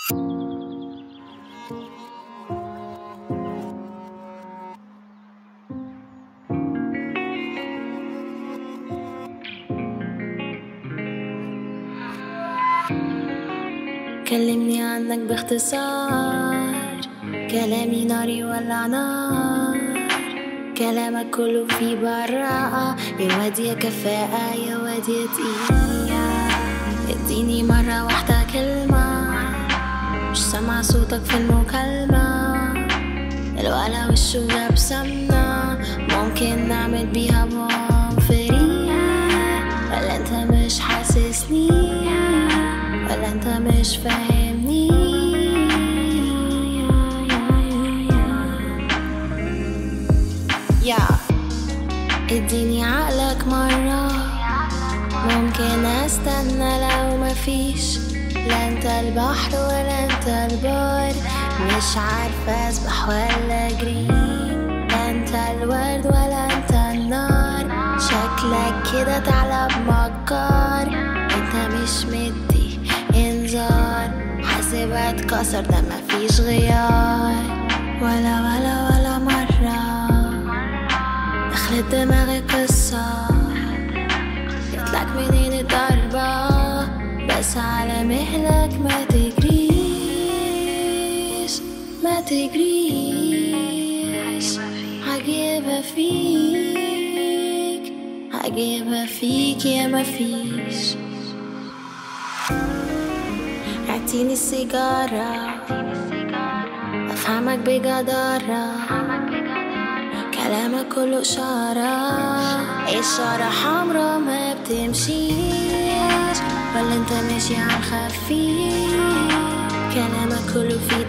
كلمني عنك باختصار كلامي ناري ولا نار كلامك كله فيه براءة يا واد يا كفاءة يا واد يا تقيلة اديني مرة واحدة كلمة مش سامعة صوتك في المكالمة الولا وشه جاب سمنة ممكن نعمل بيها بوم فري ولا انت مش حاسسني ولا انت مش فاهمني يا اديني عقلك مرة ممكن استنى لو مفيش لا انت البحر ولا انت البار مش عارفة اسبح ولا اجري لا انت الورد ولا انت النار شكلك كده ثعلب مكار انت مش مدي انذار حاسب اتكسر ده مفيش غيار ولا ولا ولا مرة دخلت دماغي قصة جاتلك منين الضربة بس على مهلك ما تجريش ما تجريش هجيبها فيك هجيبها فيك يا مفيش اعطيني السيجارة افهمك بجدارة كلامك كله إشارة إشارة حمرا ما بتمشيش ولا انت ماشي على الخفيف كلامك كله فيه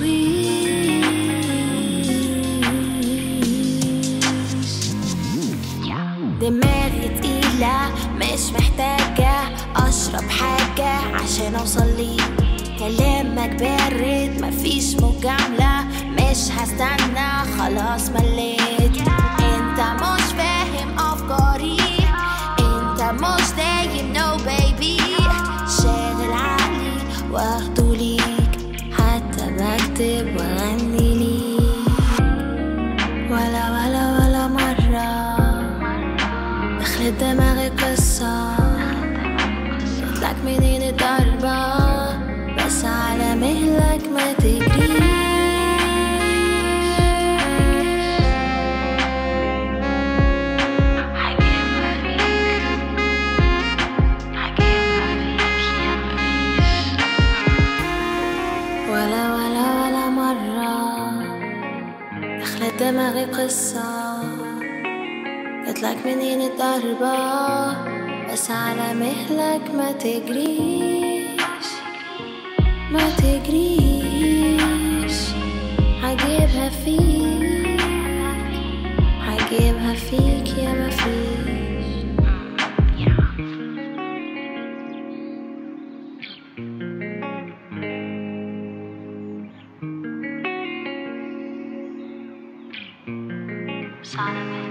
تشويش دماغي تقيلة مش محتاجة أشرب حاجة عشان أوصل ليك كلامك بارد مفيش مجاملة مش هستنى خلاص مليت انت مش فاهم افكاري انت مش دايم نو بيبي شاغل عقلي واخده ليك حتى بكتب واغني ليك ولا ولا ولا مرة دخلت دماغي قصة جاتلك منين الضربة بس على مهلك ما تجريش ولا ولا ولا مرة دخلت دماغي قصة جاتلك منين الضربة بس على مهلك ما تجريش ما تجريش هجيبها فيك هجيبها فيك يا مفيش Solomon.